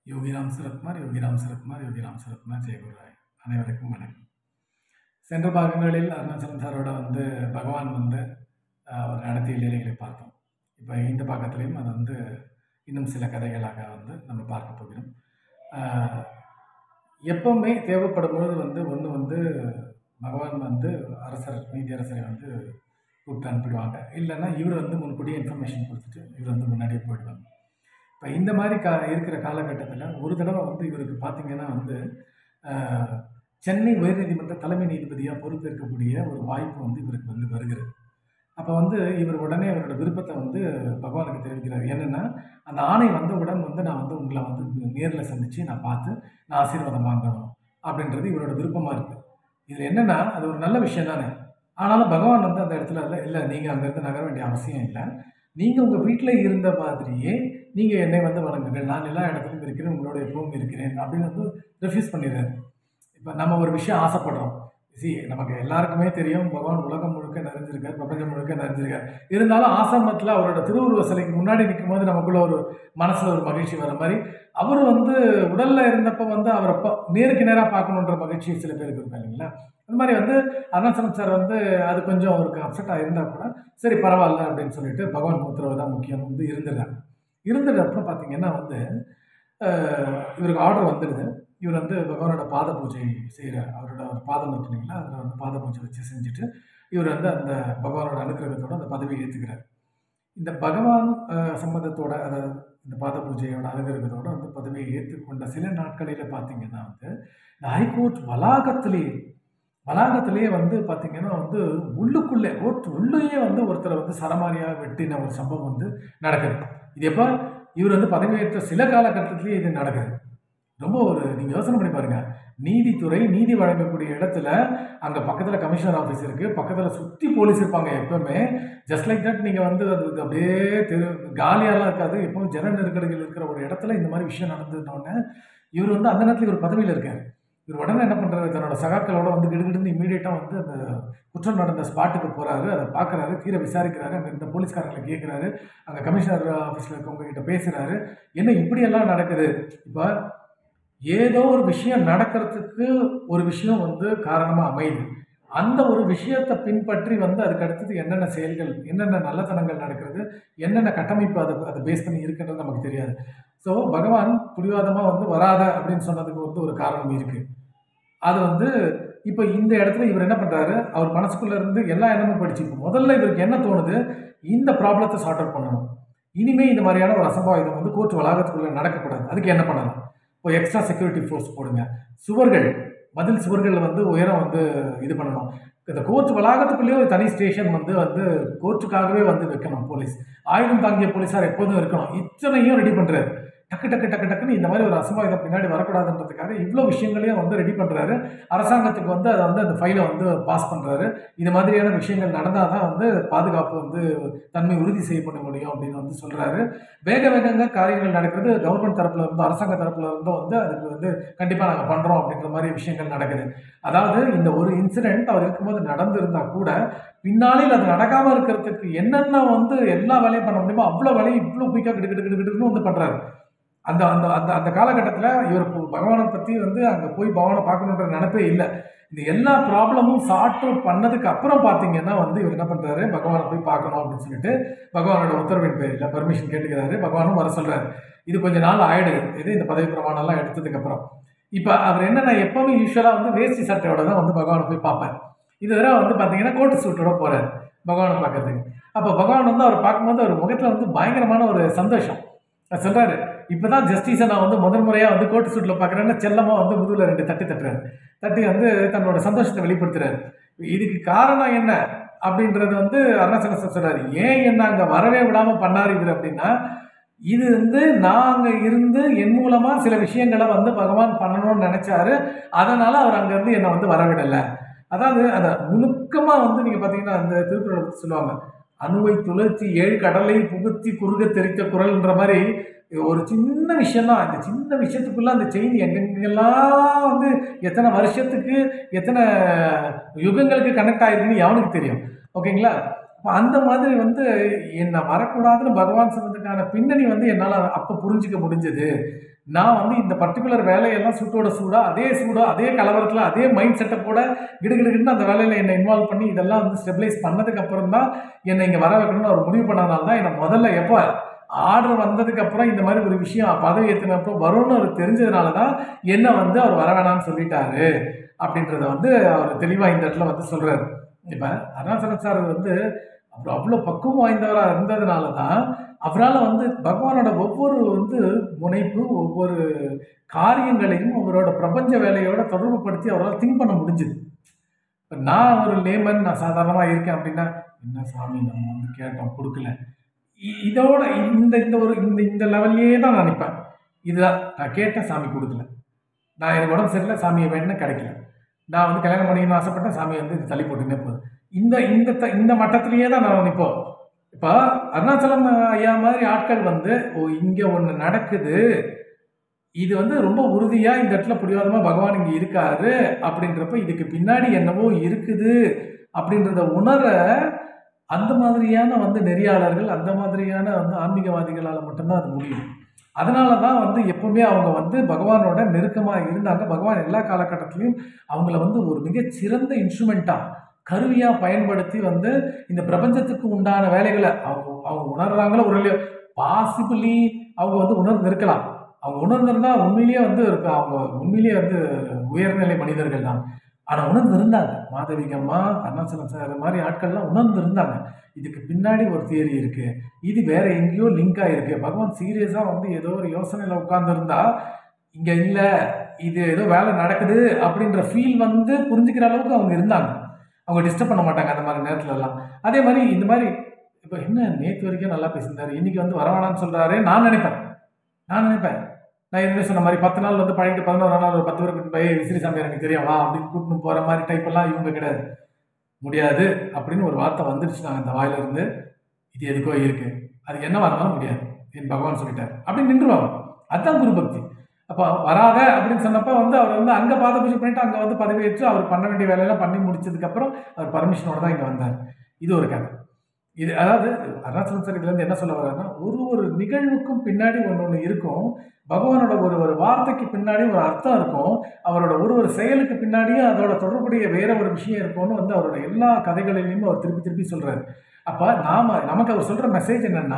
யோகிராம் சரத்குமார் யோகிராம் சரத்குமார் யோகிராம் சரத்குமார் ஜெயகுருராய் அனைவருக்கும் வணக்கம் சென்ற பாகங்களில் அருணாச்சலம் சாரோட வந்து பகவான் வந்து ஆஹ், அவர் நடத்திய லீலைகளை பார்த்தோம் இப்போ இந்த பாகத்திலையும் அது வந்து இன்னும் சில கதைகளாக வந்து நம்ம பார்க்க போகிறோம் ஆஹ், எப்பவுமே தேவைப்படும் பொழுது வந்து ஒன்று வந்து பகவான் வந்து அரசர் நீதியரசரை வந்து கூப்பிட்டு அனுப்பிடுவாங்க இல்லைன்னா இவர் வந்து முன்கூட்டியே இன்ஃபர்மேஷன் கொடுத்துட்டு இவர் வந்து முன்னாடியே போயிடுவாங்க இப்போ இந்த மாதிரி கா இருக்கிற காலகட்டத்தில் ஒரு தடவை வந்து இவருக்கு பார்த்தீங்கன்னா வந்து ஆஹ், சென்னை உயர்நீதிமன்ற தலைமை நீதிபதியாக பொறுப்பேற்கக்கூடிய ஒரு வாய்ப்பு வந்து இவருக்கு வந்து வருகிறது அப்போ வந்து இவர் உடனே அவரோட விருப்பத்தை வந்து பகவானுக்கு தெரிவிக்கிறார் என்னென்னா அந்த ஆணை வந்தவுடன் வந்து நான் வந்து உங்களை வந்து நேரில் சந்தித்து நான் பார்த்து நான் ஆசீர்வாதம் வாங்கணும் அப்படின்றது இவரோட விருப்பமாக இருக்குது இதில் என்னென்னா அது ஒரு நல்ல விஷயம் தானே ஆனாலும் பகவான் வந்து அந்த இடத்துல இல்லை இல்லை நீங்கள் அங்கேருந்து நகர வேண்டிய அவசியம் இல்லை நீங்கள் உங்கள் வீட்டில் இருந்த மாதிரியே நீங்கள் என்னை வந்து வணங்குங்கள் நான் எல்லா இடத்துலையும் இருக்கிறேன் உங்களோட எப்பவும் இருக்கிறேன் அப்படின்னு வந்து ரெஃப்யூஸ் பண்ணிடுறாரு இப்போ நம்ம ஒரு விஷயம் ஆசைப்படுறோம் சி நமக்கு எல்லாருக்குமே தெரியும் பகவான் உலகம் முழுக்க நிறைஞ்சிருக்கார் பிரபஞ்சம் முழுக்க நிறைஞ்சிருக்கார் இருந்தாலும் ஆசிரமத்தில் அவரோட திருவுருவ சிலைக்கு முன்னாடி நிற்கும் போது நமக்குள்ள ஒரு மனசில் ஒரு மகிழ்ச்சி வர மாதிரி அவர் வந்து உடலில் இருந்தப்போ வந்து அவரை ப- நேருக்கு நேராக பார்க்கணுன்ற மகிழ்ச்சி சில பேருக்கு இருக்கும் இல்லைங்களா அந்த மாதிரி வந்து அருணாச்சலம் சார் வந்து அது கொஞ்சம் அவருக்கு அப்செட்டாக இருந்தால் கூட சரி பரவாயில்ல அப்படின்னு சொல்லிட்டு பகவான் உத்தரவு தான் முக்கியம் வந்து இருந்துடுறாங்க இருந்தது அப்புறம் பார்த்தீங்கன்னா வந்து அஹ், இவருக்கு ஆர்டர் வந்துடுது இவர் வந்து பகவானோட பாத பூஜை செய்கிற அவரோட ஒரு பாதம் இருக்கு இல்லைங்களா அதில் வந்து பாத பூஜை வச்சு செஞ்சுட்டு இவர் வந்து அந்த பகவானோட அனுகிரகத்தோட அந்த பதவியை ஏற்றுக்கிறார் இந்த பகவான் அஹ், சம்மதத்தோட அதாவது இந்த பாத பூஜையோட அனுகிரகத்தோட வந்து பதவியை ஏற்றுக்கொண்ட சில நாட்களில் பார்த்தீங்கன்னா வந்து இந்த ஹைகோர்ட் வளாகத்திலேயே வளாகத்திலேயே வந்து பார்த்தீங்கன்னா வந்து உள்ளுக்குள்ளே கோர்ட் உள்ளேயே வந்து ஒருத்தரை வந்து சரமாரியாக வெட்டின ஒரு சம்பவம் வந்து நடக்குது இது எப்போ இவர் வந்து பதவியேற்ற சில காலகட்டத்திலேயே இது நடக்குது ரொம்ப ஒரு நீங்கள் யோசனை பண்ணி பாருங்க நீதித்துறை நீதி வழங்கக்கூடிய இடத்துல அங்கே பக்கத்தில் கமிஷனர் ஆஃபீஸ் இருக்குது பக்கத்தில் சுற்றி போலீஸ் இருப்பாங்க எப்பவுமே ஜஸ்ட் லைக் தட் நீங்கள் வந்து அது இது அப்படியே தெரு காலியாலாம் இருக்காது எப்பவும் ஜன நெருக்கடிகள் இருக்கிற ஒரு இடத்துல இந்த மாதிரி விஷயம் நடந்ததுனோடனே இவர் வந்து அந்த நேரத்தில் இவர் பதவியில் இருக்கார் இவர் உடனே என்ன பண்ணுறாரு தன்னோட சகாக்களோட வந்து கிடுகிடுன்னு இமீடியட்டாக வந்து அந்த குற்றம் நடந்த ஸ்பாட்டுக்கு போகிறாரு அதை பார்க்குறாரு தீர விசாரிக்கிறாரு அங்கே இருந்த போலீஸ்காரங்களை கேட்குறாரு அங்கே கமிஷனர் ஆஃபீஸில் இருக்கவங்க கிட்ட பேசுகிறாரு என்ன இப்படியெல்லாம் நடக்குது இப்போ ஏதோ ஒரு விஷயம் நடக்கிறதுக்கு ஒரு விஷயம் வந்து காரணமாக அமையுது அந்த ஒரு விஷயத்தை பின்பற்றி வந்து அதுக்கு அடுத்தது என்னென்ன செயல்கள் என்னென்ன நல்லத்தனங்கள் நடக்கிறது என்னென்ன கட்டமைப்பு அதை அதை பேஸ் பண்ணி இருக்குன்றது நமக்கு தெரியாது ஸோ பகவான் புடிவாதமாக வந்து வராத அப்படின்னு சொன்னதுக்கு வந்து ஒரு காரணம் இருக்குது அது வந்து இப்போ இந்த இடத்துல இவர் என்ன பண்ணுறாரு அவர் மனசுக்குள்ள இருந்து எல்லா எண்ணமும் படிச்சு இப்போ முதல்ல இவருக்கு என்ன தோணுது இந்த ப்ராப்ளத்தை சார்ட் அவுட் பண்ணணும் இனிமே இந்த மாதிரியான ஒரு அசம்பாவிதம் வந்து கோர்ட் வளாகத்துக்குள்ளே நடக்கக்கூடாது அதுக்கு என்ன பண்ணலாம் இப்போ எக்ஸ்ட்ரா செக்யூரிட்டி ஃபோர்ஸ் போடுங்க சுவர்கள் பதில் சுவர்கள் வந்து உயரம் வந்து இது பண்ணணும் இந்த கோர்ட் வளாகத்துக்குள்ளேயே ஒரு தனி ஸ்டேஷன் வந்து வந்து கோர்ட்டுக்காகவே வந்து வைக்கணும் போலீஸ் ஆயுதம் தாங்கிய போலீஸார் எப்போதும் இருக்கணும் இத்தனையும் ரெடி பண்ணுறாரு டக்கு டக்கு டக்கு டக்குன்னு இந்த மாதிரி ஒரு அசம்பாவிதம் பின்னாடி வரக்கூடாதுன்றதுக்காக இவ்வளோ விஷயங்களையும் வந்து ரெடி பண்ணுறாரு அரசாங்கத்துக்கு வந்து அதை வந்து அந்த ஃபைலை வந்து பாஸ் பண்ணுறாரு இது மாதிரியான விஷயங்கள் நடந்தால் தான் வந்து பாதுகாப்பு வந்து தன்மை உறுதி செய்யப்பட முடியும் அப்படின்னு வந்து சொல்கிறாரு வேக வேகங்க காரியங்கள் நடக்கிறது கவர்மெண்ட் தரப்புல இருந்தோ அரசாங்க தரப்புல இருந்தோ வந்து அதுக்கு வந்து கண்டிப்பாக நாங்கள் பண்ணுறோம் அப்படின்ற மாதிரி விஷயங்கள் நடக்குது அதாவது இந்த ஒரு இன்சிடென்ட் அவர் இருக்கும்போது நடந்திருந்தா கூட பின்னாளில் அது நடக்காமல் இருக்கிறதுக்கு என்னென்ன வந்து எல்லா வேலையும் பண்ண முடியுமோ அவ்வளோ வேலையும் இவ்வளோ குயிக்காக கிடு கிடு கிடு கிடுன்னு வந்து பண்ணுறாரு அந்த அந்த அந்த அந்த காலகட்டத்தில் இவர் பு- பகவானை பற்றி வந்து அங்கே போய் பகவானை பார்க்கணுன்ற நினைப்பே இல்லை இந்த எல்லா ப்ராப்ளமும் சார்ட் அவுட் பண்ணதுக்கு அப்புறம் பார்த்தீங்கன்னா வந்து இவர் என்ன பண்ணுறாரு பகவானை போய் பார்க்கணும் அப்படின்னு சொல்லிட்டு பகவானோட உத்தரவின் பேரில் பர்மிஷன் கேட்டுக்கிறாரு பகவானும் வர சொல்கிறாரு இது கொஞ்ச நாள் ஆயிடுது இது இந்த பதவி பிரமாணம்லாம் எடுத்ததுக்கு அப்புறம் இப்போ அவர் என்னென்ன எப்பவுமே யூஸ்வலாக வந்து வேஷ்டி சட்டையோட தான் வந்து பகவானை போய் பார்ப்பார் இது தடவை வந்து பார்த்தீங்கன்னா கோட்டு சூட்டோட போகிறார் பகவானை பார்க்கறதுக்கு அப்போ பகவான் வந்து அவர் பார்க்கும்போது அவர் முகத்தில் வந்து பயங்கரமான ஒரு சந்தோஷம் அவர் சொல்கிறாரு இப்போ தான் ஜஸ்டிஸை நான் வந்து முதல் முறையாக வந்து கோட்டு சூட்டில் பார்க்குறேன்னு செல்லமாக வந்து முதுகில் ரெண்டு தட்டி தட்டுறாரு தட்டி வந்து தன்னோட சந்தோஷத்தை வெளிப்படுத்துறாரு இதுக்கு காரணம் என்ன அப்படின்றது வந்து அருணாச்சல சார் சொல்றாரு ஏன் என்ன அங்கே வரவே விடாமல் பண்ணார் இவர் அப்படின்னா இது வந்து நான் அங்கே இருந்து என் மூலமாக சில விஷயங்களை வந்து பகவான் பண்ணணும்னு நினச்சாரு அதனால் அவர் அங்கேருந்து என்னை வந்து வரவிடலை அதாவது அதை நுணுக்கமாக வந்து நீங்கள் பார்த்தீங்கன்னா அந்த திருக்குறளை பற்றி சொல்லுவாங்க அணுவை துளர்த்தி ஏழு கடலை புகுத்தி குறுக தெரித்த குரல்ன்ற மாதிரி ஒரு சின்ன விஷயம்தான் இந்த சின்ன விஷயத்துக்குள்ள அந்த செய்தி எங்கெங்கெல்லாம் வந்து எத்தனை வருஷத்துக்கு எத்தனை யுகங்களுக்கு கனெக்ட் ஆயிருக்குன்னு எவனுக்கு தெரியும் ஓகேங்களா அப்ப அந்த மாதிரி வந்து என்னை வரக்கூடாதுன்னு பகவான் சொன்னதுக்கான பின்னணி வந்து என்னால் அப்போ புரிஞ்சுக்க முடிஞ்சது நான் வந்து இந்த பர்டிகுலர் வேலையெல்லாம் சூட்டோட சூடாக அதே சூடாக அதே கலவரத்தில் அதே மைண்ட் செட்டப்போட கிடுகிடுன்னு அந்த வேலையில் என்னை இன்வால்வ் பண்ணி இதெல்லாம் வந்து ஸ்டெபிலைஸ் பண்ணதுக்கு அப்புறம் தான் என்னை இங்கே வர வைக்கணும்னு அவர் முடிவு பண்ணனால தான் என்னை முதல்ல எப்போ ஆர்டர் வந்ததுக்கு அப்புறம் இந்த மாதிரி ஒரு விஷயம் பதவி ஏற்றினப்போ வரும்னு அவர் தெரிஞ்சதுனால தான் என்ன வந்து அவர் வர வேணாம்னு சொல்லிட்டாரு அப்படின்றத வந்து அவர் தெளிவாக இந்த இடத்துல வந்து சொல்கிறார் இப்போ அருணாச்சலம் சார் வந்து அவர் அவ்வளோ பக்குவம் வாய்ந்தவராக இருந்ததுனால தான் அவரால் வந்து பகவானோட ஒவ்வொரு வந்து முனைப்பு ஒவ்வொரு காரியங்களையும் அவரோட பிரபஞ்ச வேலையோட தொடர்புபடுத்தி அவரால் திங்க் பண்ண முடிஞ்சுது இப்போ நான் ஒரு லேமன் நான் சாதாரணமாக இருக்கேன் அப்படின்னா என்ன சாமி நம்ம வந்து கேட்டோம் கொடுக்கல இ- இதோட இந்த இந்த ஒரு இந்த இந்த லெவல்லையே தான் நான் நிற்பேன் இதுதான் நான் கேட்டேன் சாமி கொடுக்கல நான் எனக்கு உடம்பு சரியில்லை சாமியை வேணும்னு கிடைக்கல நான் வந்து கல்யாணம் பண்ணிக்கணும்னு ஆசைப்பட்டேன் சாமி வந்து இது தள்ளி போட்டுன்னே போகுது இந்த இந்த த- இந்த மட்டத்திலேயே தான் நான் நிற்போம் இப்போ அருணாச்சலம் ஐயா மாதிரி ஆட்கள் வந்து ஓ இங்கே ஒன்று நடக்குது இது வந்து ரொம்ப உறுதியாக இந்த இடத்துல புரியாதமாக பகவான் இங்கே இருக்காரு அப்படின்றப்ப இதுக்கு பின்னாடி என்னவோ இருக்குது அப்படின்றத உணர அந்த மாதிரியான வந்து நெறியாளர்கள் அந்த மாதிரியான வந்து ஆன்மீகவாதிகளால் மட்டும்தான் அது முடியும் அதனால தான் வந்து எப்பவுமே அவங்க வந்து பகவானோட நெருக்கமாக இருந்தாங்க பகவான் எல்லா காலகட்டத்திலையும் அவங்கள வந்து ஒரு மிகச் சிறந்த இன்ஸ்ட்ருமெண்ட்டாக கருவியாக பயன்படுத்தி வந்து இந்த பிரபஞ்சத்துக்கு உண்டான வேலைகளை அவங்க அவங்க உணர்றாங்களோ ஒரு பாசிபிளி அவங்க வந்து உணர்ந்து இருக்கலாம் அவங்க உணர்ந்திருந்தா உண்மையிலேயே வந்து இருக்க அவங்க உண்மையிலேயே வந்து உயர்நிலை மனிதர்கள் தான் ஆனால் உணர்ந்து இருந்தாங்க மாதவிகம்மா அருணாச்சலம் சார் மாதிரி ஆட்கள்லாம் உணர்ந்து இருந்தாங்க இதுக்கு பின்னாடி ஒரு தியரி இருக்கு இது வேற எங்கேயோ லிங்க் ஆயிருக்கு பகவான் சீரியஸாக வந்து ஏதோ ஒரு யோசனையில் உட்காந்துருந்தா இங்கே இல்லை இது ஏதோ வேலை நடக்குது அப்படின்ற ஃபீல் வந்து புரிஞ்சுக்கிற அளவுக்கு அவங்க இருந்தாங்க அவங்க டிஸ்டர்ப் பண்ண மாட்டாங்க அந்த மாதிரி நேரத்துல எல்லாம் அதே மாதிரி இந்த மாதிரி இப்போ என்ன நேற்று வரைக்கும் நல்லா பேசியிருந்தாரு இன்னைக்கு வந்து வரவேணாம்னு சொல்றாரு நான் நினைப்பேன் நான் நினைப்பேன் நான் என்ன சொன்ன மாதிரி பத்து நாள் வந்து பழகிட்டு பதினோரு நாள் ஒரு பத்து பேருக்கு போய் விசிறி சாமியார் எனக்கு தெரியும் வா அப்படின்னு கூட்டின்னு போகிற மாதிரி டைப் எல்லாம் இவங்க கிடையாது முடியாது அப்படின்னு ஒரு வார்த்தை வந்துருச்சு நாங்கள் அந்த வாயில இருந்து இது எதுக்கோ இருக்கு அது என்னவா இருந்தாலும் முடியாது என் பகவான் சொல்லிட்டார் அப்படின்னு நின்றுவாங்க அதுதான் குரு பக்தி அப்போ வராத அப்படின்னு சொன்னப்போ வந்து அவர் வந்து அங்கே பாத பூஜை பண்ணிட்டு அங்கே வந்து பதவியேற்று அவர் பண்ண வேண்டிய வேலையெல்லாம் பண்ணி முடிச்சதுக்கப்புறம் அவர் பர்மிஷனோட தான் இங்கே வந்தார் இது ஒரு கதை இது அதாவது அருணாச்சலம் சார் இதுலேருந்து என்ன சொல்ல வர்றாருன்னா ஒரு ஒரு நிகழ்வுக்கும் பின்னாடி ஒன்று ஒன்று இருக்கும் பகவானோட ஒரு ஒரு வார்த்தைக்கு பின்னாடி ஒரு அர்த்தம் இருக்கும் அவரோட ஒரு ஒரு செயலுக்கு பின்னாடியும் அதோட தொடர்புடைய வேற ஒரு விஷயம் இருக்கும்னு வந்து அவரோட எல்லா கதைகளிலையும் அவர் திருப்பி திருப்பி சொல்றாரு அப்ப நாம நமக்கு அவர் சொல்ற மெசேஜ் என்னன்னா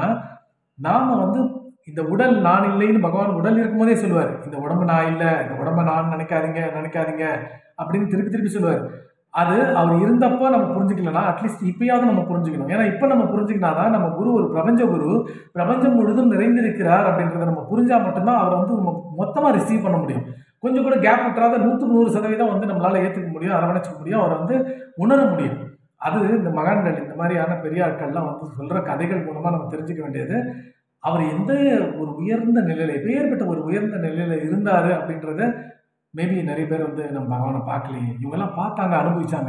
நாம வந்து இந்த உடல் நான் இல்லைன்னு பகவான் உடல் இருக்கும்போதே சொல்லுவார் இந்த உடம்பு நான் இல்லை இந்த உடம்பை நான் நினைக்காதீங்க நினைக்காதீங்க அப்படின்னு திருப்பி திருப்பி சொல்லுவார் அது அவர் இருந்தப்போ நம்ம புரிஞ்சுக்கலனா அட்லீஸ்ட் இப்பயாவது நம்ம புரிஞ்சுக்கணும் ஏன்னா இப்போ நம்ம புரிஞ்சுக்கினாதான் நம்ம குரு ஒரு பிரபஞ்ச குரு பிரபஞ்சம் முழுதும் நிறைந்திருக்கிறார் அப்படின்றத நம்ம புரிஞ்சா மட்டும்தான் அவரை வந்து மொத்தமாக ரிசீவ் பண்ண முடியும் கொஞ்சம் கூட கேப் விட்டுறாத நூற்றுக்கு நூறு சதவீதம் வந்து நம்மளால ஏற்றுக்க முடியும் அரவணைச்சிக்க முடியும் அவரை வந்து உணர முடியும் அது இந்த மகான்கள் இந்த மாதிரியான பெரிய ஆட்கள்லாம் வந்து சொல்கிற கதைகள் மூலமாக நம்ம தெரிஞ்சுக்க வேண்டியது அவர் எந்த ஒரு உயர்ந்த நிலையில எப்பேற்பட்ட ஒரு உயர்ந்த நிலையில இருந்தாரு அப்படின்றத மேபி நிறைய பேர் வந்து நம்ம பகவானை பார்க்கலையே இவங்கெல்லாம் பார்த்தாங்க அனுபவிச்சாங்க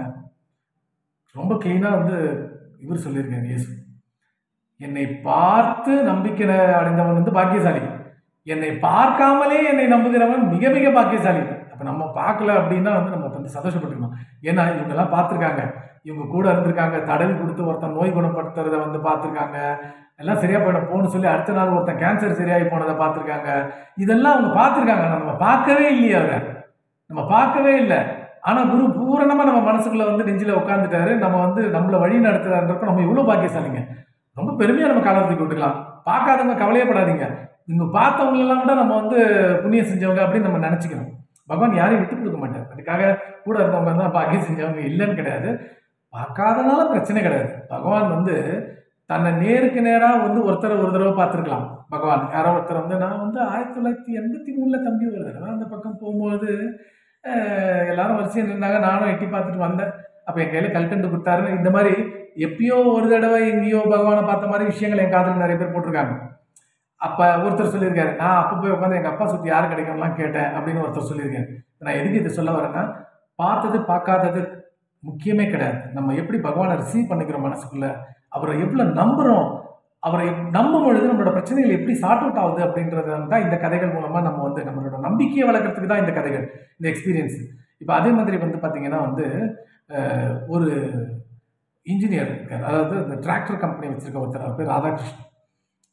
ரொம்ப கிளீனாக வந்து இவர் சொல்லியிருக்காரு இயேசு என்னை பார்த்து நம்பிக்கை அடைந்தவன் வந்து பாக்கியசாலி என்னை பார்க்காமலே என்னை நம்புகிறவன் மிக மிக பாக்கியசாலி அப்போ நம்ம பார்க்கல அப்படின்னா வந்து நம்ம வந்து சந்தோஷப்பட்டுக்கணும் ஏன்னா இவங்கெல்லாம் பார்த்துருக்காங்க இவங்க கூட இருந்திருக்காங்க தடவி கொடுத்து ஒருத்தன் நோய் குணப்படுத்துறத வந்து பார்த்துருக்காங்க எல்லாம் சரியா போயிட போன்னு சொல்லி அடுத்த நாள் ஒருத்தன் கேன்சர் சரியாகி போனதை பார்த்துருக்காங்க இதெல்லாம் அவங்க பார்த்துருக்காங்க நம்ம பார்க்கவே இல்லையே அவரை நம்ம பார்க்கவே இல்லை ஆனால் குரு பூரணமாக நம்ம மனசுக்குள்ள வந்து நெஞ்சில் உட்காந்துட்டாரு நம்ம வந்து நம்மளை வழி நடத்துறாருன்றப்ப நம்ம இவ்வளோ பாக்கியசாலிங்க ரொம்ப பெருமையாக நம்ம காலத்துக்கு விட்டுக்கலாம் பார்க்காதவங்க கவலையப்படாதீங்க இவங்க பார்த்தவங்களெல்லாம் கூட நம்ம வந்து புண்ணியம் செஞ்சவங்க அப்படின்னு நம்ம நினச்சிக்கணும் பகவான் யாரையும் விட்டு கொடுக்க மாட்டார் அதுக்காக கூட இருந்தவங்க தான் பாக்கியம் செஞ்சவங்க இல்லைன்னு கிடையாது பார்க்காதனால பிரச்சனை கிடையாது பகவான் வந்து தன்னை நேருக்கு நேராக வந்து ஒருத்தரை ஒரு தடவை பார்த்துருக்கலாம் பகவான் யாரோ ஒருத்தர் வந்து நான் வந்து ஆயிரத்தி தொள்ளாயிரத்தி எண்பத்தி மூணில் தம்பி ஒரு தடவை அந்த பக்கம் போகும்போது அஹ், எல்லாரும் வரிசையில் நின்றாங்க நானும் எட்டி பார்த்துட்டு வந்தேன் அப்போ என் கையில் கல்கண்டு கொடுத்தாரு இந்த மாதிரி எப்பயோ ஒரு தடவை எங்கேயோ பகவானை பார்த்த மாதிரி விஷயங்கள் என் காதில் நிறைய பேர் போட்டிருக்காங்க அப்போ ஒருத்தர் சொல்லியிருக்காரு நான் அப்போ போய் உட்காந்து எங்கள் அப்பா சுற்றி யார் கிடைக்கும்லாம் கேட்டேன் அப்படின்னு ஒருத்தர் சொல்லியிருக்காரு நான் எதுக்கு இதை சொல்ல வரேன்னா பார்த்தது பார்க்காதது முக்கியமே கிடையாது நம்ம எப்படி பகவானை ரிசீவ் பண்ணிக்கிறோம் மனசுக்குள்ள அவரை எவ்வளோ நம்புகிறோம் அவரை நம்பும் பொழுது நம்மளோட பிரச்சனைகள் எப்படி சார்ட் அவுட் ஆகுது அப்படின்றது தான் இந்த கதைகள் மூலமாக நம்ம வந்து நம்மளோட நம்பிக்கையை வளர்க்கறதுக்கு தான் இந்த கதைகள் இந்த எக்ஸ்பீரியன்ஸ் இப்போ அதே மாதிரி வந்து பார்த்தீங்கன்னா வந்து அஹ், ஒரு இன்ஜினியர் இருக்கார் அதாவது இந்த டிராக்டர் கம்பெனி வச்சிருக்க ஒருத்தர் அவர் பேர் ராதாகிருஷ்ணன்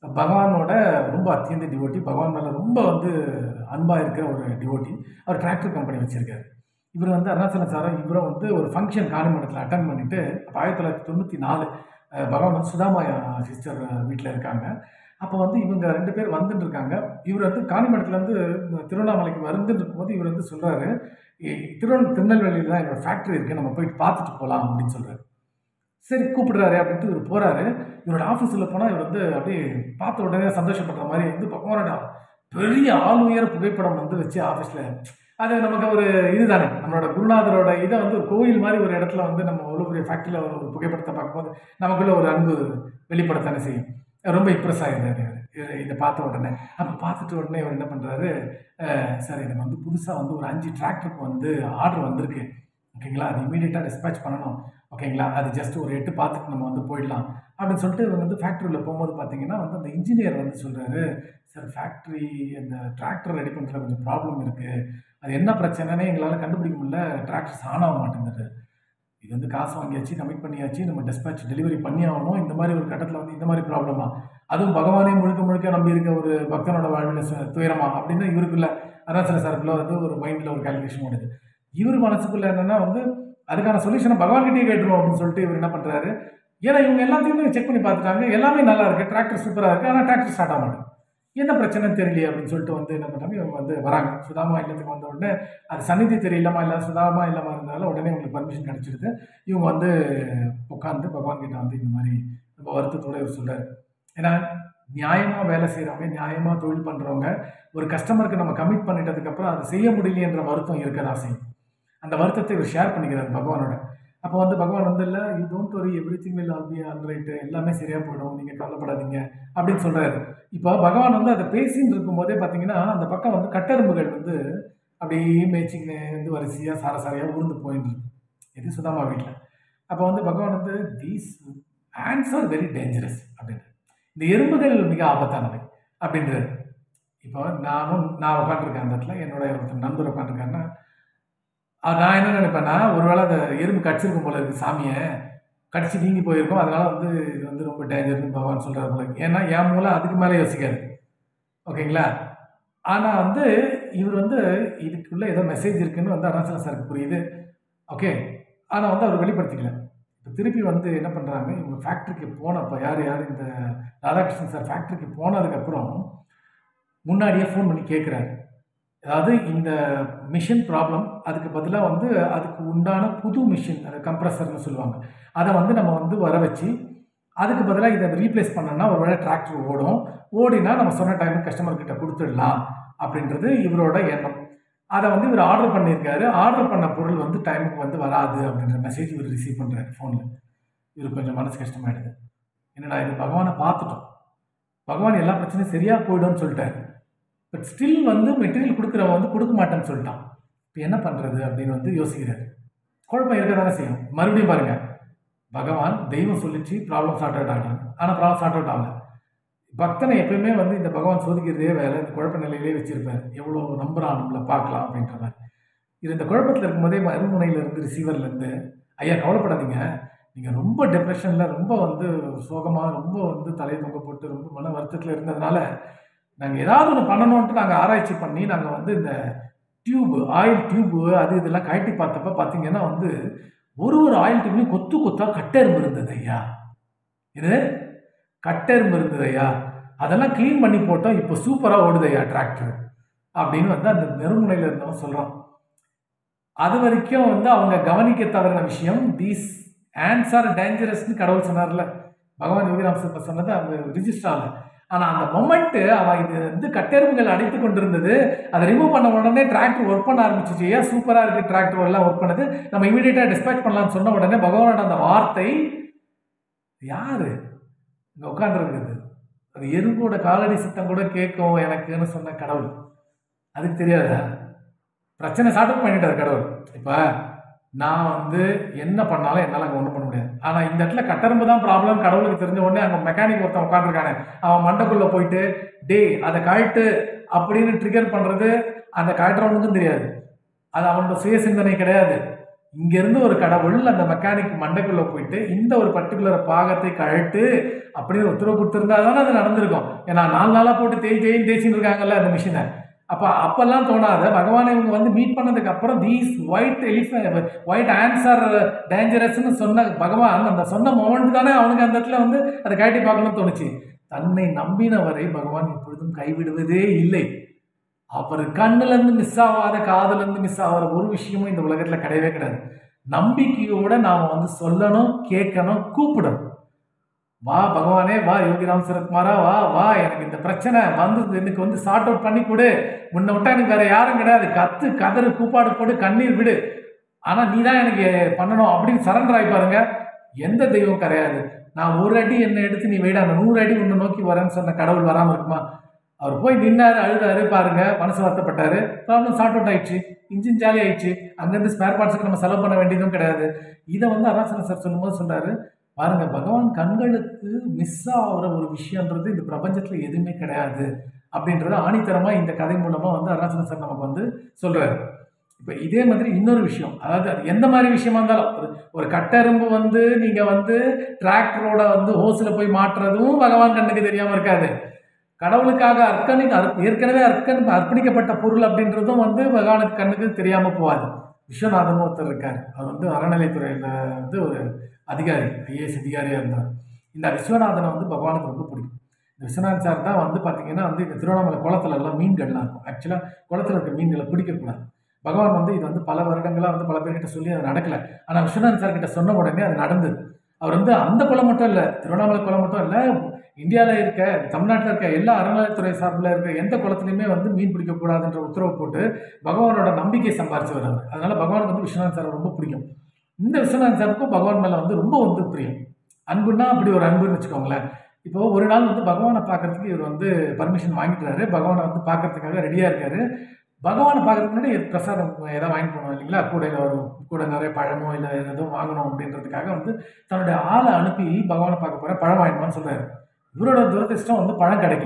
பகவானோட ரொம்ப அத்தியந்த டிவோட்டி பகவான் மேலே ரொம்ப வந்து அன்பாக இருக்கிற ஒரு டிவோட்டி அவர் டிராக்டர் கம்பெனி வச்சுருக்காரு இவர் வந்து அருணாச்சலம் சாரம் இவரும் வந்து ஒரு ஃபங்க்ஷன் காணிமண்டத்தில் அட்டன் பண்ணிவிட்டு அப்போ ஆயிரத்தி தொள்ளாயிரத்தி தொண்ணூற்றி நாலு அஹ், பகவான் வந்து சுதாமா சிஸ்டர் வீட்டில் இருக்காங்க அப்போ வந்து இவங்க ரெண்டு பேர் வந்துட்டு இருக்காங்க இவர் வந்து காணிமண்டத்துலேருந்து திருவண்ணாமலைக்கு வந்துட்டு இருக்கும்போது இவர் வந்து சொல்கிறாரு திருவண்ண திருநெல்வேலியில் தான் என்னோட ஃபேக்ட்ரி இருக்குது நம்ம போயிட்டு பார்த்துட்டு போகலாம் அப்படின்னு சொல்கிறாரு சரி கூப்பிடுறாரு அப்படின்ட்டு இவர் போகிறாரு இவரோட ஆஃபீஸில் போனால் இவர் வந்து அப்படியே பார்த்த உடனே சந்தோஷப்படுற மாதிரி வந்து பகவானோட பெரிய ஆள் உயர புகைப்படம் வந்து வச்சு ஆஃபீஸில் அது நமக்கு ஒரு இதுதானே நம்மளோட குருநாதரோட இதை வந்து ஒரு கோயில் மாதிரி ஒரு இடத்துல வந்து நம்ம அவ்வளோ பெரிய ஃபேக்ட்ரியில் ஒரு ஒரு புகைப்படத்தை பார்க்கும்போது நமக்குள்ள ஒரு அன்பு வெளிப்படத்தானே செய்யும் ரொம்ப இம்ப்ரெஸ் ஆகிடுறாரு இவர் இவர் இதை பார்த்த உடனே அப்போ பார்த்துட்டு உடனே இவர் என்ன பண்ணுறாரு சார் எனக்கு வந்து புதுசாக வந்து ஒரு அஞ்சு டிராக்டருக்கு வந்து ஆர்டர் வந்திருக்கு ஓகேங்களா அது இமீடியட்டாக டிஸ்பேச் பண்ணணும் ஓகேங்களா அது ஜஸ்ட் ஒரு எட்டு பார்த்துட்டு நம்ம வந்து போயிடலாம் அப்படின்னு சொல்லிட்டு இவங்க வந்து ஃபேக்ட்ரியில் போகும்போது பார்த்தீங்கன்னா வந்து அந்த இன்ஜினியர் வந்து சொல்கிறாரு சார் ஃபேக்ட்ரி அந்த டிராக்டர் ரெடி பண்ணுறதுல கொஞ்சம் ப்ராப்ளம் இருக்குது அது என்ன பிரச்சனைனே எங்களால் கண்டுபிடிக்க முடியல டிராக்டர்ஸ் ஆன் ஆக மாட்டேங்குது இது வந்து காசு வாங்கியாச்சு கமிட் பண்ணியாச்சு நம்ம டிஸ்பேச் டெலிவரி பண்ணி ஆகணும் இந்த மாதிரி ஒரு கட்டத்தில் வந்து இந்த மாதிரி ப்ராப்ளமா அதுவும் பகவானே முழுக்க முழுக்க நம்பி இருக்க ஒரு பக்தனோட வாழ்வில் சு- துயரமா அப்படின்னு இவருக்குள்ள அருணாச்சல சாருக்குள்ள வந்து ஒரு மைண்டில் ஒரு கால்குலேஷன் ஓடுது இவர் மனசுக்குள்ள என்னன்னா வந்து அதுக்கான சொல்யூஷனை பகவான்கிட்டயே கேட்டுருவோம் அப்படின்னு சொல்லிட்டு இவர் என்ன பண்ணுறாரு ஏன்னா இவங்க எல்லாத்தையுமே செக் பண்ணி பார்த்துட்டாங்க எல்லாமே நல்லா இருக்கு டிராக்டர் சூப்பராக இருக்குது ஆனால் டிராக்டர் ஸ்டார்ட் ஆக மாட்டேங்குது என்ன பிரச்சனைன்னு தெரியலையே அப்படின்னு சொல்லிட்டு வந்து என்ன பண்ணுறாங்க இவங்க வந்து வராங்க சுதாமா இல்லத்துக்கு வந்த உடனே அது சந்நிதி தெரியலாமா இல்லை சுதாமா இல்லாமல் இருந்தாலும் உடனே உங்களுக்கு பர்மிஷன் கிடச்சிருது இவங்க வந்து உட்காந்து பகவான் கிட்ட வந்து இந்த மாதிரி ரொம்ப வருத்தத்தோட இவர் சொல்றாரு ஏன்னா நியாயமாக வேலை செய்கிறவங்க நியாயமாக தொழில் பண்ணுறவங்க ஒரு கஸ்டமருக்கு நம்ம கமிட் பண்ணிட்டதுக்கப்புறம் அது செய்ய முடியலையன்ற வருத்தம் இருக்க தான் செய்யும் அந்த வருத்தத்தை இவர் ஷேர் பண்ணிக்கிறார் பகவானோட அப்போ வந்து பகவான் வந்து இல்லை you don't worry everything will all be all right எல்லாமே சரியாக போயிடும் நீங்கள் கவலைப்படாதீங்க அப்படின்னு சொல்கிறாரு இப்போ பகவான் வந்து அதை பேசின்னு இருக்கும்போதே பார்த்தீங்கன்னா அந்த பக்கம் வந்து கட்டெரும்புகள் வந்து அப்படியே மேய்ச்சிங்க வந்து வரிசையாக சாரசாரியாக உருந்து போயின்னு இருக்கு இது சுதாமா வீட்டில் அப்போ வந்து பகவான் வந்து these ants are very dangerous அப்படின்னு இந்த எறும்புகள் மிக ஆபத்தானவை அப்படின்றாரு இப்போ நானும் நான் உட்காந்துருக்கேன் அந்த இடத்துல என்னோட ஒருத்தர் நண்பர் உட்காந்துருக்காருன்னா நான் என்ன நினைப்பேன்னா ஒருவேளை அந்த எறும்பு கடிச்சிருக்கும் போல இருக்கு சாமியை கடிச்சு நீங்கி போயிருக்கும் அதனால வந்து இது வந்து ரொம்ப டேஞ்சர்னு பகவான் சொல்கிறார் போல இருக்கு. ஏன்னா என் மூலம் அதுக்கு மேலே யோசிக்காது ஓகேங்களா ஆனால் வந்து இவர் வந்து இதுக்குள்ளே ஏதோ மெசேஜ் இருக்குன்னு வந்து அருணாச்சல சாருக்கு புரியுது ஓகே ஆனால் வந்து அவர் வெளிப்படுத்திக்கல இப்போ திருப்பி வந்து என்ன பண்ணுறாங்க இவங்க ஃபேக்ட்ரிக்கு போனப்போ யார் யார் இந்த ராதாகிருஷ்ணன் சார் ஃபேக்ட்ரிக்கு போனதுக்கப்புறம் முன்னாடியே ஃபோன் பண்ணி கேட்குறாரு அதாவது இந்த மிஷின் ப்ராப்ளம் அதுக்கு பதிலாக வந்து அதுக்கு உண்டான புது மிஷின் அது கம்ப்ரஸர்னு சொல்லுவாங்க அதை வந்து நம்ம வந்து வர வச்சு அதுக்கு பதிலாக இதை ரீப்ளேஸ் பண்ணோம்னா ஒரு வேளை டிராக்டர் ஓடும் ஓடினா நம்ம சொன்ன டைமுக்கு கஸ்டமர் கிட்ட கொடுத்துடலாம் அப்படின்றது இவரோட எண்ணம் அதை வந்து இவர் ஆர்டர் பண்ணியிருக்காரு ஆர்டர் பண்ண பொருள் வந்து டைமுக்கு வந்து வராது அப்படின்ற மெசேஜ் இவர் ரிசீவ் பண்ணுறாரு ஃபோனில் இவருக்கு கொஞ்சம் மனசு கஷ்டமாயிடுது என்னடா இது பகவானை பார்த்துட்டோம் பகவான் எல்லா பிரச்சனையும் சரியாக போயிடும்னு சொல்லிட்டாரு பட் ஸ்டில் வந்து மெட்டீரியல் கொடுக்குறவன் வந்து கொடுக்க மாட்டேன்னு சொல்லிட்டான் இப்போ என்ன பண்ணுறது அப்படின்னு வந்து யோசிக்கிறாரு குழப்பம் இருக்க தானே செய்யும் மறுபடியும் பாருங்க பகவான் தெய்வம் சொல்லிச்சு ப்ராப்ளம் சார்ட் அவுட் ஆகலாம் ஆனால் ப்ராப்ளம் சார்ட் அவுட் ஆகல பக்தனை எப்பயுமே வந்து இந்த பகவான் சோதிக்கிறதே வேலை இந்த குழப்ப நிலையிலே வச்சிருப்பார் எவ்வளோ நம்புறான் நம்மளை பார்க்கலாம் அப்படின்ற மாதிரி இது இந்த குழப்பத்தில் இருக்கும்போதே மறுமுனையில இருந்து ரிசீவர்ல இருந்து ஐயா கவலைப்படாதீங்க நீங்கள் ரொம்ப டிப்ரெஷனில் ரொம்ப வந்து சோகமாக ரொம்ப வந்து தலையை தொங்க போட்டு ரொம்ப மன வருத்தத்தில் இருந்ததுனால நாங்கள் ஏதாவது ஒன்று பண்ணணுன்ட்டு நாங்கள் ஆராய்ச்சி பண்ணி நாங்கள் வந்து இந்த டியூப் ஆயில் டியூப்பு அது இதெல்லாம் கழட்டி பார்த்தப்ப பார்த்தீங்கன்னா வந்து ஒரு ஒரு ஆயில் டியூப்லையும் கொத்து கொத்தா கட்டெரும்பு இருந்தது ஐயா இது கட்டெரும்பு இருந்தது ஐயா அதெல்லாம் க்ளீன் பண்ணி போட்டோம் இப்போ சூப்பராக ஓடுது ஐயா டிராக்டர் அப்படின்னு வந்து அந்த நெருமுனையில் இருந்தவன் சொல்கிறான் அது வரைக்கும் வந்து அவங்க கவனிக்க தவறின விஷயம் தீஸ் ஆன்ஸ் ஆர் டேஞ்சரஸ்னு கடவுள் சொன்னார்ல பகவான் யோகிராம் சார் சொன்னது அந்த ரிஜிஸ்டரால ஆனால் அந்த மொமெண்ட்டு அவன் இது வந்து கட்டெரும்புகள் அடித்து கொண்டிருந்தது அதை ரிமூவ் பண்ண உடனே டிராக்டர் ஒர்க் பண்ண ஆரம்பிச்சிச்சு ஏன் சூப்பராக இருக்குது டிராக்டர் எல்லாம் ஒர்க் பண்ணுது நம்ம இமீடியட்டாக டிஸ்பேச் பண்ணலாம்னு சொன்ன உடனே பகவானோட அந்த வார்த்தை யாரு இங்கே உட்காந்துருக்குது அது எறும்போட காலடி சத்தம் கூட கேட்கும் எனக்குன்னு சொன்ன கடவுள் அதுக்கு தெரியாதா பிரச்சனை சார்ட் பண்ணிட்டார் கடவுள் இப்போ நான் வந்து என்ன பண்ணாலும் என்னால் அங்கே ஒன்றும் பண்ண முடியாது ஆனால் இந்த இடத்துல கட்டரும்பு தான் ப்ராப்ளம் கடவுளுக்கு தெரிஞ்ச உடனே அங்கே மெக்கானிக் ஒருத்தன் உட்காந்துருக்கானே அவன் மண்டைக்குள்ளே போயிட்டு டே அதை கழட்டு அப்படின்னு ட்ரிகர் பண்ணுறது அந்த கழட்டுறவனுக்கும் தெரியாது அது அவனோட சுய சிந்தனை கிடையாது இங்கேருந்து ஒரு கடவுள் அந்த மெக்கானிக் மண்டைக்குள்ளே போயிட்டு இந்த ஒரு பர்டிகுலர் பாகத்தை கழட்டு அப்படின்னு உத்தரவு கொடுத்துருந்தா தானே அது நடந்திருக்கும் ஏன்னா நாலு நாளாக போட்டு தேய் தேய்ன்னு தேய்ச்சின்னு இருக்காங்கல்ல அந்த மிஷினை அப்போ அப்போல்லாம் தோணாத பகவானை இவங்க வந்து மீட் பண்ணதுக்கு அப்புறம் these white elephant white ants are டேஞ்சரஸ்னு சொன்ன பகவான் அந்த சொன்ன மொமெண்ட் தானே அவனுக்கு அந்த இடத்துல வந்து அதை கழட்டி பார்க்கணும்னு தோணுச்சு தன்னை நம்பினவரை பகவான் எப்பொழுதும் கைவிடுவதே இல்லை அவர் கண்ணுலேருந்து மிஸ் ஆகாத காதுலேருந்து மிஸ் ஆகிற ஒரு விஷயமும் இந்த உலகத்தில் கிடையவே கிடையாது நம்பிக்கையோட நாம் வந்து சொல்லணும் கேட்கணும் கூப்பிடணும் வா பகவானே வா யோகிராம் சரத்குமாரா வா வா எனக்கு இந்த பிரச்சனை வந்து எனக்கு வந்து சார்ட் அவுட் பண்ணி கொடு முன்ன விட்டா எனக்கு வேற யாரும் கிடையாது கத்து கதறு கூப்பாடு போடு கண்ணீர் விடு ஆனால் நீ தான் எனக்கு பண்ணணும் அப்படின்னு சரண்டர் ஆகி பாருங்க எந்த தெய்வம் கிடையாது நான் ஒரு அடி என்னை எடுத்து நீ வைடா அந்த நூறு அடி உன்னை நோக்கி வரேன்னு சொன்ன கடவுள் வராமல் இருக்குமா அவர் போய் நின்னாரு அழுதாரு பாருங்க மனசு வருத்தப்பட்டாரு ப்ராப்ளம் சார்ட் அவுட் ஆயிடுச்சு இன்ஜின் ஜாலி ஆயிடுச்சு அங்கேருந்து ஸ்பேர் பார்ட்ஸுக்கு நம்ம செலவு பண்ண வேண்டியதும் கிடையாது இதை வந்து அருணாச்சலம் சார் சொல்லும்போது சொன்னாரு பாருங்க பகவான் கண்களுக்கு மிஸ் ஆகிற ஒரு விஷயன்றது இந்த பிரபஞ்சத்தில் எதுவுமே கிடையாது அப்படின்றத ஆணித்தரமாக இந்த கதை மூலமாக வந்து அருணாச்சலம் சார் நமக்கு வந்து சொல்கிறாரு இப்போ இதே மாதிரி இன்னொரு விஷயம் அதாவது அது எந்த மாதிரி விஷயமா இருந்தாலும் ஒரு ஒரு கட்டெரும்பு வந்து நீங்கள் வந்து டிராக்டரோட வந்து ஹோஸில் போய் மாட்டுறதும் பகவான் கண்ணுக்கு தெரியாமல் இருக்காது கடவுளுக்காக அர்ப்பணி அர்ப்ப- ஏற்கனவே அர்ப்பணி அர்ப்பணிக்கப்பட்ட பொருள் அப்படின்றதும் வந்து பகவானுக்கு கண்ணுக்கு தெரியாமல் போகாது விஸ்வநாதன் ஒருத்தர் இருக்கார் அவர் வந்து அறநிலைத்துறையில் வந்து ஒரு அதிகாரி ஐஏஎஸ் அதிகாரியாக இருந்தார் இந்த விஸ்வநாதனை வந்து பகவானுக்கு ரொம்ப பிடிக்கும் இந்த விஸ்வநாதன் சார் தான் வந்து பார்த்தீங்கன்னா வந்து இந்த திருவண்ணாமலை குளத்துல எல்லாம் மீன்கள்லாம் இருக்கும் ஆக்சுவலாக குளத்துல இருக்க மீன்களை பிடிக்கக்கூடாது பகவான் வந்து இது வந்து பல வருடங்களாக வந்து பல பேர்கிட்ட சொல்லி அது நடக்கலை ஆனால் விஸ்வநாதன் சார் கிட்ட சொன்ன உடனே அது நடந்தது அவர் வந்து அந்த குளம் மட்டும் இல்லை திருவண்ணாமலை குளம் மட்டும் இல்லை இந்தியாவில் இருக்க தமிழ்நாட்டில் இருக்க எல்லா அறநிலையத்துறை சார்பில் இருக்க எந்த குளத்துலையுமே வந்து மீன் பிடிக்கக்கூடாதுன்ற உத்தரவு போட்டு பகவானோட நம்பிக்கை சம்பாரிச்சு வர்றாரு அதனால பகவானுக்கு வந்து விஸ்வநாத் சார் ரொம்ப பிடிக்கும் இந்த விஸ்வநாத் சாருக்கும் பகவான் மேலே வந்து ரொம்ப வந்து பிரியம் அன்புன்னா அப்படி ஒரு அன்புன்னு வச்சுக்கோங்களேன் இப்போ ஒரு நாள் வந்து பகவானை பார்க்கறதுக்கு இவர் வந்து பர்மிஷன் வாங்கிட்டாரு பகவானை வந்து பார்க்கறதுக்காக ரெடியாக இருக்காரு பகவானை பார்க்கறதுக்கு முன்னாடி பிரசாதம் ஏதாவது வாங்கிட்டு போகணும் இல்லைங்களா கூட ஒரு கூட நிறைய பழமோ இல்லை எதுவும் வாங்கணும் அப்படின்றதுக்காக வந்து தன்னுடைய ஆளை அனுப்பி பகவானை பார்க்க போகிறேன் பழம் வாங்கிட்டு சொல்றாரு இவரோட துரதிர்ஷ்டம் வந்து பழம் கிடைக்கல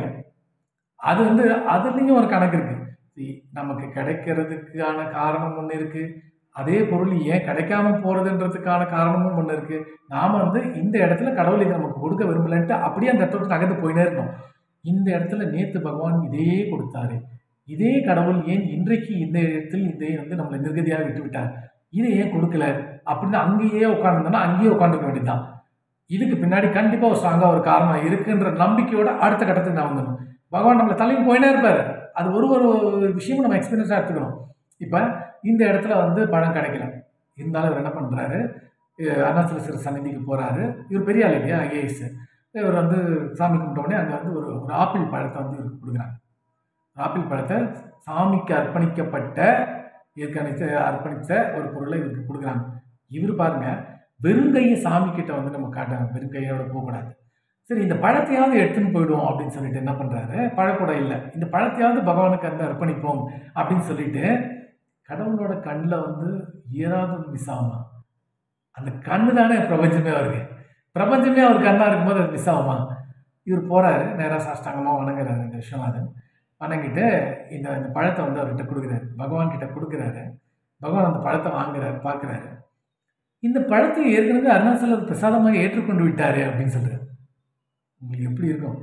அது வந்து அதுலேயும் ஒரு கணக்கு இருக்கு See, நமக்கு கிடைக்கிறதுக்கான காரணம் ஒன்று இருக்கு அதே பொருள் ஏன் கிடைக்காம போறதுன்றதுக்கான காரணமும் ஒன்று இருக்கு நாம வந்து இந்த இடத்துல கடவுள் இதை நமக்கு கொடுக்க விரும்பலன்ட்டு அப்படியே அந்த இடத்துல நகர்ந்து போயினே இருக்கணும் இந்த இடத்துல நேத்து பகவான் இதே கொடுத்தாரு இதே கடவுள் ஏன் இன்றைக்கு இந்த இடத்தில் இதை வந்து நம்மளை நிர்கதியாக விட்டு விட்டார் இதை ஏன் கொடுக்கல அப்படின்னு அங்கேயே உட்காந்துருந்தோம்னா அங்கேயே உட்காந்துருக்க வேண்டியதுதான் இதுக்கு பின்னாடி கண்டிப்பாக ஒரு ஸ்ட்ராங்காக ஒரு காரணம் இருக்குன்ற நம்பிக்கையோட அடுத்த கட்டத்துக்கு நான் வந்துடணும் பகவான் நம்மளை தலையும் போயினே இருப்பார் அது ஒரு ஒரு விஷயமும் நம்ம எக்ஸ்பீரியன்ஸாக எடுத்துக்கணும் இப்போ இந்த இடத்துல வந்து பழம் கிடைக்கல இருந்தாலும் இவர் என்ன பண்ணுறாரு அருணாச்சலேஸ்வரர் சந்நிதிக்கு போகிறாரு இவர் பெரிய ஆள் இல்லையா ஐஏஎஸ் இவர் வந்து சாமி கும்பிட்ட உடனே அங்கே வந்து ஒரு ஒரு ஆப்பிள் பழத்தை வந்து இவருக்கு கொடுக்குறாங்க ஆப்பிள் பழத்தை சாமிக்கு அர்ப்பணிக்கப்பட்ட ஏற்கனவே அர்ப்பணித்த ஒரு பொருளை இவருக்கு கொடுக்குறாங்க இவர் பாருங்க வெறுங்கையை சாமி கிட்ட வந்து நம்ம காட்டுறாங்க வெறுங்கையோட போகக்கூடாது சரி இந்த பழத்தையாவது எடுத்துன்னு போயிடுவோம் அப்படின்னு சொல்லிட்டு என்ன பண்ணுறாரு பழக்கூட இல்லை இந்த பழத்தையாவது பகவானுக்கு வந்து அர்ப்பணிப்போம் அப்படின்னு சொல்லிட்டு கடவுளோட கண்ணில் வந்து ஏதாவது மிஸ் ஆகுமா அந்த கண்ணு தானே பிரபஞ்சமே அவருக்கு பிரபஞ்சமே அவர் கண்ணாக இருக்கும்போது அது மிஸ் ஆகுமா இவர் போகிறாரு நேராக சாஷ்டாங்கமாக வணங்குறாரு இந்த விஸ்வநாதன் வணங்கிட்டு இந்த இந்த பழத்தை வந்து அவர்கிட்ட கொடுக்குறாரு பகவான் கிட்ட கொடுக்குறாரு பகவான் அந்த பழத்தை வாங்குறாரு பார்க்குறாரு இந்த பழத்தை ஏற்கனவே அருணாச்சலர் பிரசாதமாக ஏற்றுக்கொண்டு விட்டாரு அப்படின்னு சொல்றாரு உங்களுக்கு எப்படி இருக்கும்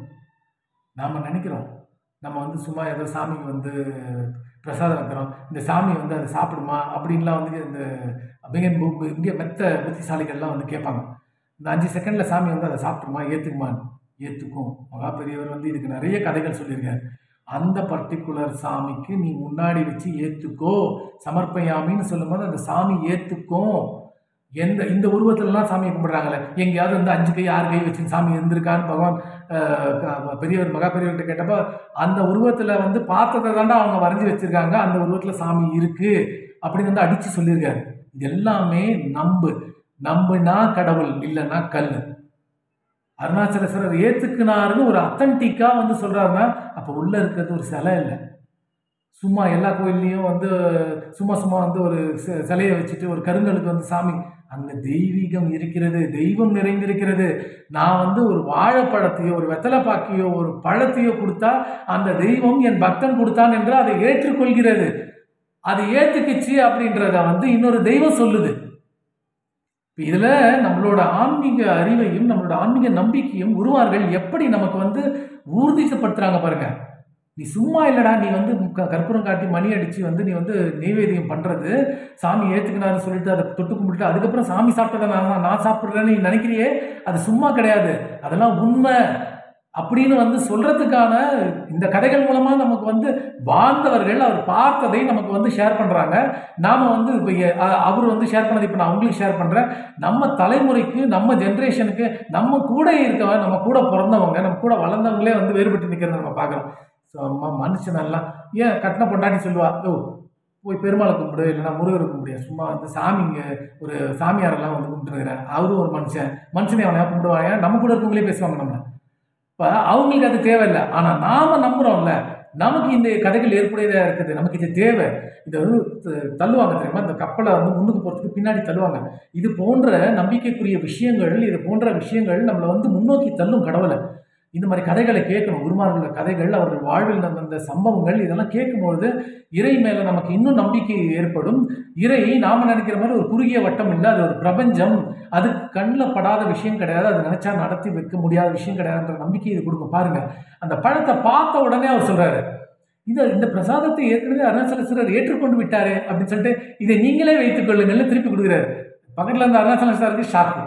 நாம் நினைக்கிறோம் நம்ம வந்து சும்மா ஏதோ சாமிக்கு வந்து பிரசாதம் வைக்கிறோம் இந்த சாமி வந்து அதை சாப்பிடுமா அப்படின்லாம் வந்து இந்த மிக பு- இங்கே மெத்த புத்திசாலிகள்லாம் வந்து கேட்பாங்க இந்த அஞ்சு செகண்டில் சாமி வந்து அதை சாப்பிட்டுமா ஏற்றுக்குமான்னு ஏற்றுக்கும் மகா பெரியவர் வந்து இதுக்கு நிறைய கதைகள் சொல்லியிருக்காரு அந்த பர்டிகுலர் சாமிக்கு நீ முன்னாடி வச்சு ஏற்றுக்கோ சமர்ப்பயாமின்னு சொல்லும்போது அந்த சாமி ஏற்றுக்கும் எந்த இந்த உருவத்துலலாம் சாமியை கும்பிடுறாங்கல்ல எங்கேயாவது வந்து அஞ்சு கை ஆறு கை வச்சு சாமி இருந்திருக்கான்னு பகவான் அஹ், க- பெரியவர் மகா பெரியவர்கிட்ட கேட்டப்போ அந்த உருவத்தில் வந்து பார்த்ததை தாண்டா அவங்க வரைஞ்சி வச்சிருக்காங்க அந்த உருவத்தில் சாமி இருக்கு அப்படின்னு வந்து அடித்து சொல்லியிருக்காரு இது எல்லாமே நம்பு நம்புனா கடவுள் இல்லைன்னா கல் அருணாச்சலேஸ்வரர் ஏத்துக்குனாருன்னு ஒரு அத்தன்டிக்காக வந்து சொல்றாருன்னா அப்போ உள்ள இருக்கிறது ஒரு சிலை இல்லை சும்மா எல்லா கோயில்லையும் வந்து சும்மா சும்மா வந்து ஒரு சி- சிலையை வச்சுட்டு ஒரு கருங்கலுக்கு வந்து சாமி அங்க தெய்வீகம் இருக்கிறது தெய்வம் நிறைந்திருக்கிறது நான் வந்து ஒரு வாழைப்பழத்தையோ ஒரு வெத்தலைப்பாக்கையோ ஒரு பழத்தையோ கொடுத்தா அந்த தெய்வம் என் பக்தன் கொடுத்தான் என்று அதை ஏற்றுக்கொள்கிறது அது ஏத்துக்குச்சு அப்படின்றத வந்து இன்னொரு தெய்வம் சொல்லுது இப்போ இதில் நம்மளோட ஆன்மீக அறிவையும் நம்மளோட ஆன்மீக நம்பிக்கையும் குருவார்கள் எப்படி நமக்கு வந்து ஊர்ஜிதப்படுத்துறாங்க பாருங்க நீ சும்மா இல்லைடா நீ வந்து க- கற்பூரம் காட்டி மணி அடிச்சு வந்து நீ வந்து நெய்வேத்தியம் பண்றது சாமி ஏத்துக்கினாருன்னு சொல்லிட்டு அதை தொட்டு கும்பிட்டு அதுக்கப்புறம் சாமி சாப்பிட்டதை நான் நான் சாப்பிட்றேன்னு நீ நினைக்கிறியே அது சும்மா கிடையாது அதெல்லாம் உண்மை அப்படின்னு வந்து சொல்றதுக்கான இந்த கதைகள் மூலமா நமக்கு வந்து வாழ்ந்தவர்கள் அவர் பார்த்ததை நமக்கு வந்து ஷேர் பண்றாங்க நாம வந்து இப்போ அவர் வந்து ஷேர் பண்ணது இப்போ நான் உங்களுக்கு ஷேர் பண்றேன் நம்ம தலைமுறைக்கு நம்ம ஜென்ரேஷனுக்கு நம்ம கூட இருக்கவங்க நம்ம கூட பிறந்தவங்க நம்ம கூட வளர்ந்தவங்களே வந்து வேறுபட்டு நிற்கிறத நம்ம பார்க்குறோம் ஸோ மனுஷன் எல்லாம் ஏன் கட்டின பொண்டாட்டி சொல்லுவா ஓ போய் பெருமாளை கும்பிடு இல்லைன்னா முருகரை கும்பிடு சும்மா வந்து சாமிங்க ஒரு சாமியாரெல்லாம் வந்து கும்பிட்டுருக்கிறேன் அவரும் ஒரு மனுஷன் மனுஷனே அவனையா கும்பிடுவாங்க நம்ம கூட இருக்கவங்களே பேசுவாங்க நம்ம இப்போ அவங்களுக்கு அது தேவையில்லை ஆனால் நாம நம்புறோம்ல நமக்கு இந்த கதைகள் ஏற்புடையதாக இருக்குது நமக்கு இது தேவை இதை வந்து த- தள்ளுவாங்க தெரியுமா இந்த கப்பலை வந்து முன்னுக்கு போகிறதுக்கு பின்னாடி தள்ளுவாங்க இது போன்ற நம்பிக்கைக்குரிய விஷயங்கள் இது போன்ற விஷயங்கள் நம்மளை வந்து முன்னோக்கி தள்ளும் கடவுளை இந்த மாதிரி கதைகளை கேட்கணும் குருமார்களோட கதைகள் அவர்கள் வாழ்வில் வந்த சம்பவங்கள் இதெல்லாம் கேட்கும்பொழுது இறை மேலே நமக்கு இன்னும் நம்பிக்கை ஏற்படும் இறை நாம நினைக்கிற மாதிரி ஒரு குறுகிய வட்டம் இல்லை அது ஒரு பிரபஞ்சம் அது கண்ணில் படாத விஷயம் கிடையாது அது நினைச்சா நடத்தி வைக்க முடியாத விஷயம் கிடையாதுன்ற நம்பிக்கை இது கொடுக்கும் பாருங்க அந்த பழத்தை பார்த்த உடனே அவர் சொல்றாரு இதை இந்த பிரசாதத்தை ஏற்கனவே அருணாச்சலேஸ்வரர் ஏற்றுக்கொண்டு விட்டாரே அப்படின்னு சொல்லிட்டு இதை நீங்களே வைத்துக் கொள்ளுங்கள்னு திருப்பி கொடுக்குறாரு பக்கத்தில் இருந்த அருணாச்சலேஸ்வரருக்கு ஷாக்கு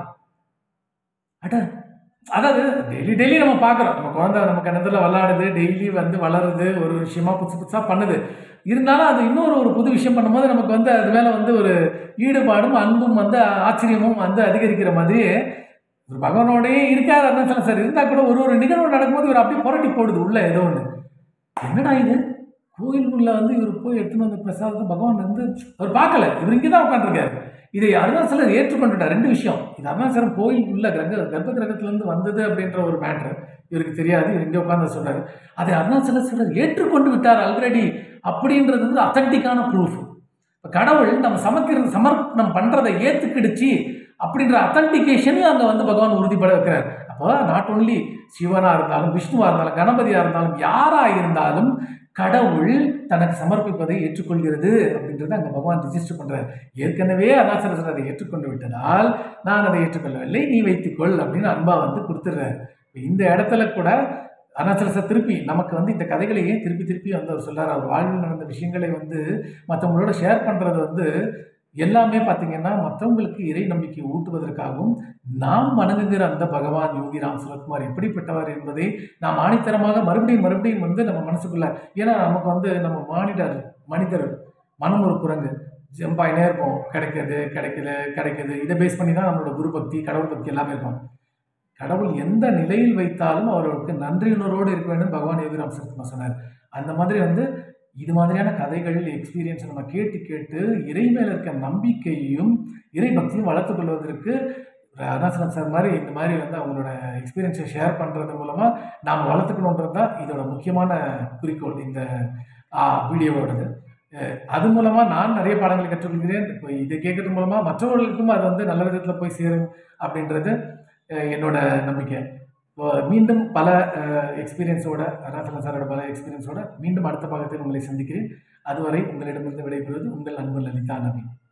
அட அதாவது டெய்லி டெய்லி நம்ம பார்க்குறோம் நம்ம குழந்தை நம்ம கிணத்துல விளாடுது டெய்லி வந்து வளருது ஒரு ஒரு விஷயமா புதுசு புதுசாக பண்ணுது இருந்தாலும் அது இன்னொரு ஒரு புது விஷயம் பண்ணும்போது நமக்கு வந்து அது மேலே வந்து ஒரு ஈடுபாடும் அன்பும் வந்து ஆச்சரியமும் வந்து அதிகரிக்கிற மாதிரியே ஒரு பகவானோடயே இருக்காது அருணாச்சலம் சார் இருந்தால் கூட ஒரு ஒரு நிகழ்வு நடக்கும்போது இவர் அப்படியே புரட்டி போடுது உள்ள ஏதோ ஒன்று என்னடா இது கோயிலுக்குள்ள வந்து இவர் போய் எடுத்துன்னு வந்த பிரசாதத்தை பகவான் வந்து அவர் பார்க்கல இவர் இங்கே தான் உட்காந்துருக்காரு இதை அருணாச்சலர் ஏற்றுக்கொண்டுட்டார் ரெண்டு விஷயம் இது அருணாச்சலம் கோயிலுக்குள்ள கிரக கர்ப்ப கிரகத்திலேருந்து வந்தது அப்படின்ற ஒரு மேட்ரு இவருக்கு தெரியாது இவர் இங்கே உட்காந்து சொல்றாரு அதை அருணாச்சலேஸ்வரர் ஏற்றுக்கொண்டு விட்டார் ஆல்ரெடி அப்படின்றது வந்து அத்தன்டிக்கான ப்ரூஃப் இப்போ கடவுள் நம்ம சமக்கிறது சமர்ப்பணம் பண்ணுறதை ஏற்றுக்கிடுச்சு அப்படின்ற அத்தன்டிகேஷனையும் அங்கே வந்து பகவான் உறுதிப்பட வைக்கிறார் அப்போ நாட் ஒன்லி சிவனாக இருந்தாலும் விஷ்ணுவாக இருந்தாலும் கணபதியாக இருந்தாலும் யாராக இருந்தாலும் கடவுள் தனக்கு சமர்ப்பிப்பதை ஏற்றுக்கொள்கிறது அப்படின்றத அங்கே பகவான் ரிஜிஸ்டர் பண்ணுறார் ஏற்கனவே அருணாச்சலேஸ்வரர் அதை ஏற்றுக்கொண்டு விட்டதால் நான் அதை ஏற்றுக்கொள்ளவில்லை நீ வைத்துக்கொள் அப்படின்னு அன்பா வந்து கொடுத்துட்றாரு இப்ப இந்த இடத்துல கூட அருணாச்சலேஸ்வரர் திருப்பி நமக்கு வந்து இந்த கதைகளையே திருப்பி திருப்பி வந்து அவர் சொல்றார் அவர் வாழ்வில் நடந்த விஷயங்களை வந்து மற்றவங்களோட ஷேர் பண்ணுறது வந்து எல்லாமே பார்த்தீங்கன்னா மற்றவங்களுக்கு இறை நம்பிக்கை ஊட்டுவதற்காகவும் நாம் வணங்குகிற அந்த பகவான் யோகிராம் சுரத்குமார் எப்படிப்பட்டவர் என்பதை நாம் ஆணித்தரமாக மறுபடியும் மறுபடியும் வந்து நம்ம மனசுக்குள்ள ஏன்னா நமக்கு வந்து நம்ம மானிடர் மனிதர் மனம் ஒரு குரங்கு ஜம்பாயினே இருப்போம் கிடைக்குது கிடைக்குது கிடைக்குது இதை பேஸ் பண்ணி தான் நம்மளோட குரு பக்தி கடவுள் பக்தி எல்லாமே இருக்கும் கடவுள் எந்த நிலையில் வைத்தாலும் அவர்களுக்கு நன்றியுணர்வோடு இருக்க வேண்டும் பகவான் யோகிராம் சுரத்குமார் சொன்னார் அந்த மாதிரி வந்து இது மாதிரியான கதைகள் எக்ஸ்பீரியன்ஸ் நம்ம கேட்டு கேட்டு இறை மேல இருக்க நம்பிக்கையையும் இறை பக்தியும் வளர்த்துக் கொள்வதற்கு அருணாச்சலம் சார் மாதிரி இந்த மாதிரி வந்து அவங்களோட எக்ஸ்பீரியன்ஸை ஷேர் பண்ணுறது மூலமாக நாம் வளர்த்துக்கணுன்றது தான் இதோட முக்கியமான குறிக்கோள் இந்த வீடியோவோடது அஹ் அது மூலமாக நான் நிறைய பாடங்களை கற்றுக்கொள்கிறேன் இப்போ இதை கேட்கறது மூலமாக மற்றவர்களுக்கும் அது வந்து நல்ல விதத்தில் போய் சேரும் அப்படின்றது அஹ் என்னோட நம்பிக்கை இப்போ மீண்டும் பல எக்ஸ்பீரியன்ஸோட அருணாச்சலம் சாரோட பல எக்ஸ்பீரியன்ஸோட மீண்டும் அடுத்த பாகத்தில் உங்களை சந்திக்கிறேன் அதுவரை உங்களிடமிருந்து விடைபெறுவது உங்கள் அன்பு லலிதா நவீன்